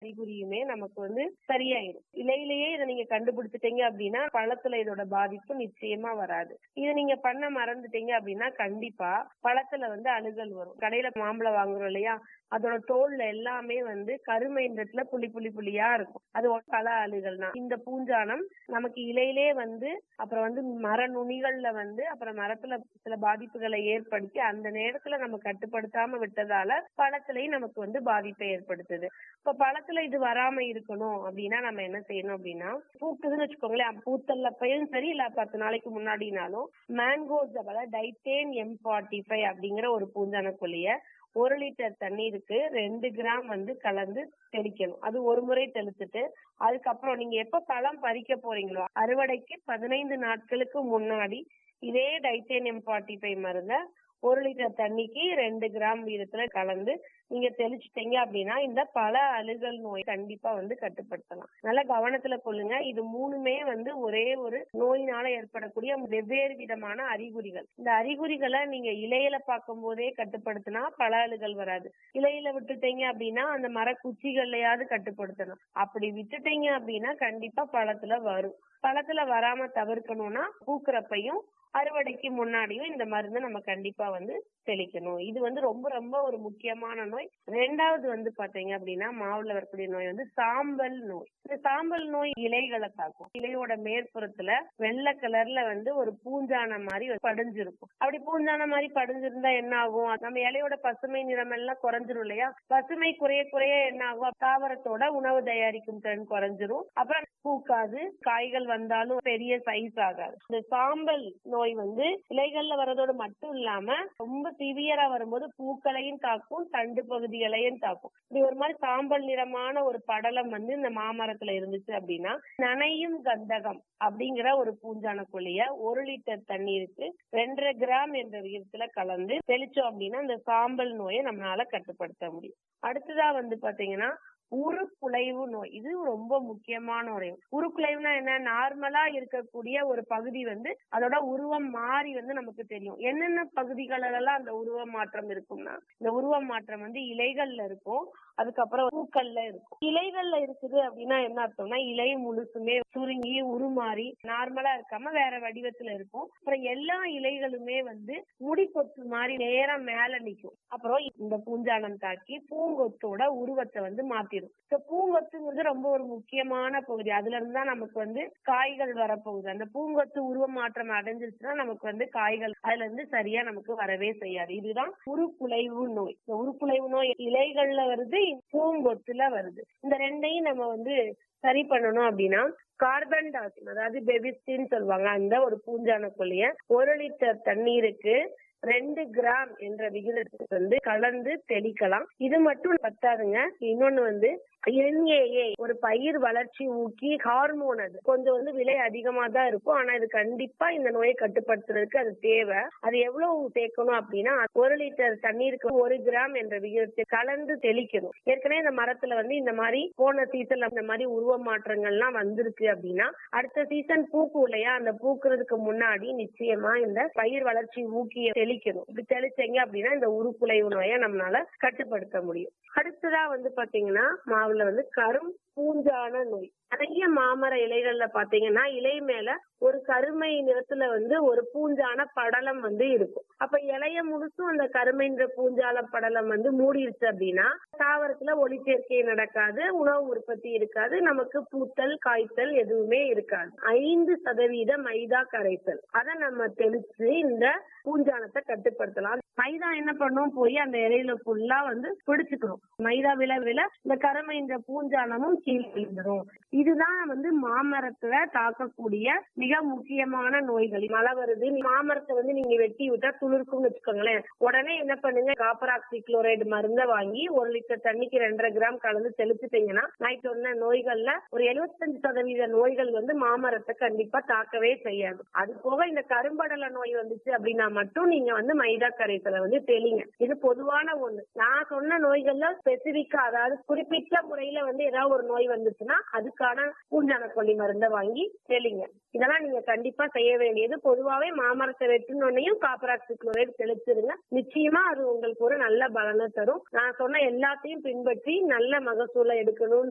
அறிகுறியுமே நமக்கு வந்து சரியாயிடும் இலையிலேயே இதை நீங்க கண்டுபிடிச்சிட்டீங்க அப்படின்னா பழத்துல இதோட பாதிப்பு நிச்சயமா வராது இதை நீங்க பண்ண மறந்துட்டீங்க அப்படின்னா கண்டிப்பா பழத்துல வந்து அழுகல் வரும் கடையில மாம்பழம் வாங்குறோம் இல்லையா அதோட தோல்ல எல்லாமே வந்து கருமை நிறத்துல புள்ளி புள்ளி புள்ளியா இருக்கும் அது ஒரு பல அழுகல் தான் இந்த பூஞ்சானம் நமக்கு இலையிலே வந்து அப்புறம் வந்து மர நுனிகள்ல வந்து அப்புறம் மரத்துல சில பாதிப்புகளை ஏற்படுத்தி அந்த நேரத்துல நம்ம கட்டுப்படுத்தாம விட்டதால பழத்திலையும் நமக்கு வந்து பாதிப்பை ஏற்படுத்துது இப்ப பழத்துல இது வராம இருக்கணும் அப்படின்னா நம்ம என்ன செய்யணும் அப்படின்னா பூக்குதுன்னு வச்சுக்கோங்களேன் பூத்தல்லப்பையும் சரி இல்ல பத்து நாளைக்கு முன்னாடினாலும் மேங்கோஸ் டைட்டேன் எம் ஃபார்ட்டி ஃபைவ் அப்படிங்கிற ஒரு பூஞ்சான கொல்லிய ஒரு லிட்டர் தண்ணீருக்கு ரெண்டு கிராம் வந்து கலந்து தெளிக்கணும் அது ஒரு முறை தெளிச்சுட்டு அதுக்கப்புறம் நீங்க எப்ப பழம் பறிக்க போறீங்களோ அறுவடைக்கு பதினைந்து நாட்களுக்கு முன்னாடி இதே டைட்டேனியம் ஃபார்ட்டி ஃபைவ் மருந்த ஒரு லிட்டர் தண்ணிக்கு ரெண்டு கிராம் வீதத்துல கலந்து நீங்க தெளிச்சிட்டீங்க அப்படின்னா இந்த பல அழுகல் நோய் கண்டிப்பா வந்து கட்டுப்படுத்தலாம் நல்ல கவனத்துல கொள்ளுங்க இது மூணுமே வந்து ஒரே ஒரு நோயினால ஏற்படக்கூடிய வெவ்வேறு விதமான அறிகுறிகள் இந்த அறிகுறிகளை நீங்க இலையில பார்க்கும் போதே கட்டுப்படுத்தினா பல அழுகல் வராது இலையில விட்டுட்டீங்க அப்படின்னா அந்த மர குச்சிகள்லயாவது கட்டுப்படுத்தணும் அப்படி விட்டுட்டீங்க அப்படின்னா கண்டிப்பா பழத்துல வரும் பழத்துல வராம தவிர்க்கணும்னா பூக்குறப்பையும் அறுவடைக்கு முன்னாடியும் இந்த மருந்து நம்ம கண்டிப்பா வந்து தெளிக்கணும் இது வந்து ரொம்ப ரொம்ப ஒரு முக்கியமான நோய் ரெண்டாவது வந்து பாத்தீங்க அப்படின்னா மாவுல வரக்கூடிய நோய் வந்து சாம்பல் நோய் இந்த சாம்பல் நோய் இலைகளை தாக்கும் இலையோட மேற்புறத்துல வெள்ளை கலர்ல வந்து ஒரு பூஞ்சான மாதிரி படிஞ்சிருக்கும் அப்படி பூஞ்சான மாதிரி படிஞ்சிருந்தா என்ன ஆகும் நம்ம இலையோட பசுமை நிறம் எல்லாம் குறைஞ்சிரும் இல்லையா பசுமை குறைய குறைய என்ன ஆகும் தாவரத்தோட உணவு தயாரிக்கும் திறன் குறைஞ்சிரும் அப்புறம் பூக்காது காய்கள் வந்தாலும் பெரிய சைஸ் ஆகாது இந்த சாம்பல் நோய் வந்து இலைகள்ல வர்றதோட மட்டும் இல்லாம ரொம்ப சிவியரா வரும்போது பூக்களையும் தாக்கும் தண்டு பகுதிகளையும் தாக்கும் இப்படி ஒரு மாதிரி சாம்பல் நிறமான ஒரு படலம் வந்து இந்த மாமரத்துல இருந்துச்சு அப்படின்னா நனையும் கந்தகம் அப்படிங்கிற ஒரு பூஞ்சான கொல்லிய ஒரு லிட்டர் தண்ணீருக்கு ரெண்டரை கிராம் என்ற விகிதத்துல கலந்து தெளிச்சோம் அப்படின்னா இந்த சாம்பல் நோயை நம்மளால கட்டுப்படுத்த முடியும் அடுத்ததா வந்து பாத்தீங்கன்னா உருக்குலைவு நோய் இது ரொம்ப முக்கியமான நோய் உருக்குலைவுனா என்ன நார்மலா இருக்கக்கூடிய ஒரு பகுதி வந்து அதோட உருவம் மாறி வந்து நமக்கு தெரியும் என்னென்ன பகுதிகளெல்லாம் அந்த உருவ மாற்றம் இருக்கும்னா இந்த உருவ மாற்றம் வந்து இலைகள்ல இருக்கும் அதுக்கப்புறம் பூக்கள்ல இருக்கும் இலைகள்ல இருக்குது அப்படின்னா என்ன அர்த்தம்னா இலை முழுசுமே சுருங்கி உருமாறி நார்மலா இருக்காம வேற வடிவத்துல இருக்கும் அப்புறம் எல்லா இலைகளுமே வந்து முடி கொத்து மாதிரி நேரம் மேல நிக்கும் அப்புறம் இந்த பூஞ்சானம் தாக்கி பூங்கொத்தோட உருவத்தை வந்து மாத்திடும் இந்த பூங்கொத்துங்கிறது ரொம்ப ஒரு முக்கியமான பகுதி அதுல இருந்து தான் நமக்கு வந்து காய்கள் வரப்போகுது அந்த பூங்கொத்து உருவ மாற்றம் அடைஞ்சிருச்சுன்னா நமக்கு வந்து காய்கள் அதுல இருந்து சரியா நமக்கு வரவே செய்யாது இதுதான் உருக்குலைவு நோய் இந்த உருக்குலைவு நோய் இலைகள்ல வருது பூங்கொத்துல வருது இந்த ரெண்டையும் நம்ம வந்து சரி பண்ணணும் அப்படின்னா கார்பன் டை அதாவது பெபிஸ்டின்னு சொல்லுவாங்க அந்த ஒரு பூஞ்சான கொல்லிய ஒரு லிட்டர் தண்ணீருக்கு ரெண்டு கிராம் என்ற விகிதத்துக்கு வந்து கலந்து தெளிக்கலாம் இது மட்டும் பத்தாதுங்க இன்னொன்னு வந்து என்ஏஏ ஒரு பயிர் வளர்ச்சி ஊக்கி ஹார்மோன் அது கொஞ்சம் வந்து விலை அதிகமா தான் இருக்கும் ஆனா இது கண்டிப்பா இந்த நோயை கட்டுப்படுத்துறதுக்கு அது தேவை அது எவ்வளவு சேர்க்கணும் அப்படின்னா ஒரு லிட்டர் தண்ணீருக்கு ஒரு கிராம் என்ற விகிதத்தை கலந்து தெளிக்கணும் ஏற்கனவே இந்த மரத்துல வந்து இந்த மாதிரி போன சீசன்ல இந்த மாதிரி உருவ மாற்றங்கள்லாம் வந்திருக்கு அப்படின்னா அடுத்த சீசன் பூக்கும் இல்லையா அந்த பூக்குறதுக்கு முன்னாடி நிச்சயமா இந்த பயிர் வளர்ச்சி ஊக்கிய தெளிக்கணும் இப்படி தெளிச்சீங்க அப்படின்னா இந்த உருக்குலைவு நோயை நம்மளால கட்டுப்படுத்த முடியும் அடுத்ததா வந்து பாத்தீங்கன்னா மாவுல வந்து கரும் பூஞ்சான நோய் நிறைய மாமர இலைகள்ல பாத்தீங்கன்னா இலை மேல ஒரு கருமை நிறத்துல வந்து ஒரு பூஞ்சான படலம் வந்து இருக்கும் அப்ப இலைய முழுசும் அந்த கருமைன்ற பூஞ்சால படலம் வந்து மூடிருச்சு அப்படின்னா தாவரத்துல ஒளி சேர்க்கை நடக்காது உணவு உற்பத்தி இருக்காது நமக்கு பூத்தல் காய்த்தல் எதுவுமே இருக்காது ஐந்து சதவீத மைதா கரைசல் அதை நம்ம தெளிச்சு இந்த பூஞ்சானத்தை கட்டுப்படுத்தலாம் மைதா என்ன பண்ணும் போய் அந்த இலையில ஃபுல்லா வந்து பிடிச்சுக்கணும் மைதா வில வில இந்த கருமைன்ற பூஞ்சானமும் கீழே விழுந்துடும் இதுதான் வந்து மாமரத்துல தாக்கக்கூடிய மிக முக்கியமான நோய்கள் மழை வருது மாமரத்தை வந்து நீங்க வெட்டி விட்டா துளிர்க்கும்னு வச்சுக்கோங்களேன் உடனே என்ன பண்ணுங்க காப்பர் ஆக்சி குளோரைடு மருந்த வாங்கி ஒரு லிட்டர் தண்ணிக்கு ரெண்டரை கிராம் கலந்து தெளிச்சுட்டீங்கன்னா நான் சொன்ன நோய்கள்ல ஒரு எழுபத்தஞ்சு சதவீத நோய்கள் வந்து மாமரத்தை கண்டிப்பா தாக்கவே செய்யாது அது போக இந்த கரும்படல நோய் வந்துச்சு அப்படின்னா மட்டும் நீங்க வந்து மைதா கரைசலை வந்து தெளிங்க இது பொதுவான ஒண்ணு நான் சொன்ன நோய்கள்ல ஸ்பெசிபிக்கா அதாவது குறிப்பிட்ட முறையில வந்து ஏதாவது ஒரு நோய் வந்துச்சுன்னா அதுக்கான பூஞ்சான கொல்லி மருந்தை வாங்கி தெளிங்க இதெல்லாம் நீங்க கண்டிப்பா செய்ய வேண்டியது பொதுவாவே மாமரத்தை வெட்டினோடனையும் காப்பராக்சி குளோரைடு தெளிச்சிருங்க நிச்சயமா அது உங்களுக்கு ஒரு நல்ல பலனை தரும் நான் சொன்ன எல்லாத்தையும் பின்பற்றி நல்ல மகசூலை எடுக்கணும்னு